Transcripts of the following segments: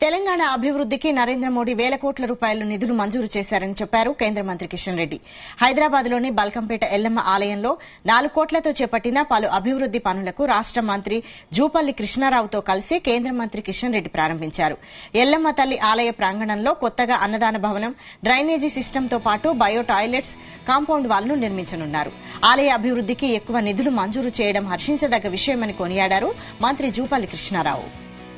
తెలంగాణ అభివృద్దికి నరేంద్ర మోడీ వేల కోట్ల రూపాయల నిధులు మంజూరు చేశారని చెప్పారు కేంద్ర మంత్రి కిషన్ రెడ్డి హైదరాబాద్లోని బల్కంపేట ఎల్లమ్మ ఆలయంలో నాలుగు కోట్లతో చేపట్టిన పలు అభివృద్ది పనులకు రాష్ట మంత్రి జూపల్లి కృష్ణారావుతో కలిసి కేంద్ర మంత్రి కిషన్ రెడ్డి ప్రారంభించారు ఎల్లమ్మ తల్లి ఆలయ ప్రాంగణంలో కొత్తగా అన్నదాన భవనం డ్రైనేజీ సిస్టంతో పాటు బయో టాయిలెట్స్ కాంపౌండ్ వాల్ను నిర్మించనున్నారు ఆలయ అభివృద్దికి ఎక్కువ నిధులు మంజూరు చేయడం హర్షించదగ్గ విషయమని కొనియాడారు మంత్రి జూపల్లి కృష్ణారావు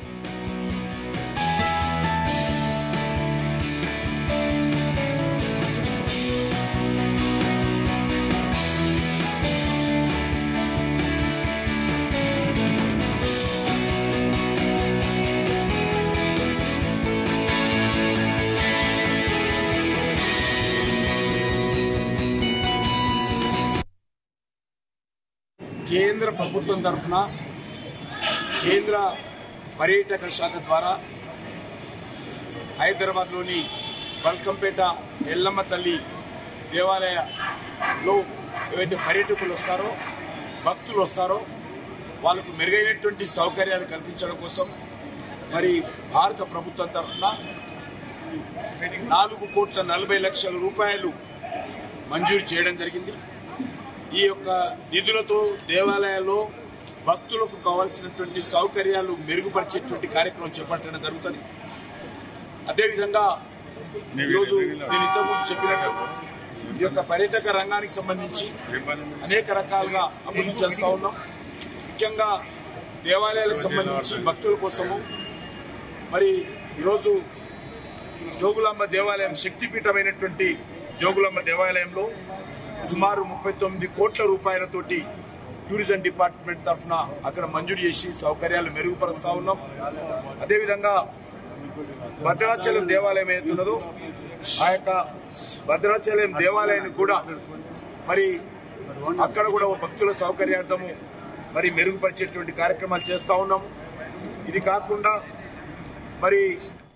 కేంద్ర ప్రభుత్వం తరఫున కేంద్ర పర్యాటక శాఖ ద్వారా హైదరాబాద్లోని బల్కంపేట ఎల్లమ్మ తల్లి దేవాలయంలో ఏవైతే పర్యాటకులు వస్తారో భక్తులు వస్తారో వాళ్ళకు మెరుగైనటువంటి సౌకర్యాలు కల్పించడం కోసం మరి భారత ప్రభుత్వం తరఫున నాలుగు కోట్ల నలభై లక్షల రూపాయలు మంజూరు చేయడం జరిగింది ఈ యొక్క నిధులతో దేవాలయాల్లో భక్తులకు కావాల్సినటువంటి సౌకర్యాలు మెరుగుపరిచేటువంటి కార్యక్రమం చేపట్టడం జరుగుతుంది అదేవిధంగా ఈరోజు నేను ఇంతకుముందు చెప్పినట్టు ఈ యొక్క పర్యాటక రంగానికి సంబంధించి అనేక రకాలుగా అభివృద్ధి చేస్తా ఉన్నాం ముఖ్యంగా దేవాలయాలకు సంబంధించి భక్తుల కోసము మరి ఈరోజు జోగులాంబ దేవాలయం శక్తిపీఠమైనటువంటి జోగులాంబ దేవాలయంలో సుమారు ముప్పై తొమ్మిది కోట్ల రూపాయలతోటి టూరిజం డిపార్ట్మెంట్ తరఫున అక్కడ మంజూరు చేసి సౌకర్యాలు మెరుగుపరుస్తా ఉన్నాం అదేవిధంగా భద్రాచలం దేవాలయం ఏదైతున్నదో ఆ యొక్క భద్రాచలం దేవాలయాన్ని కూడా మరి అక్కడ కూడా భక్తుల సౌకర్యార్థము మరి మెరుగుపరిచేటువంటి కార్యక్రమాలు చేస్తా ఉన్నాము ఇది కాకుండా మరి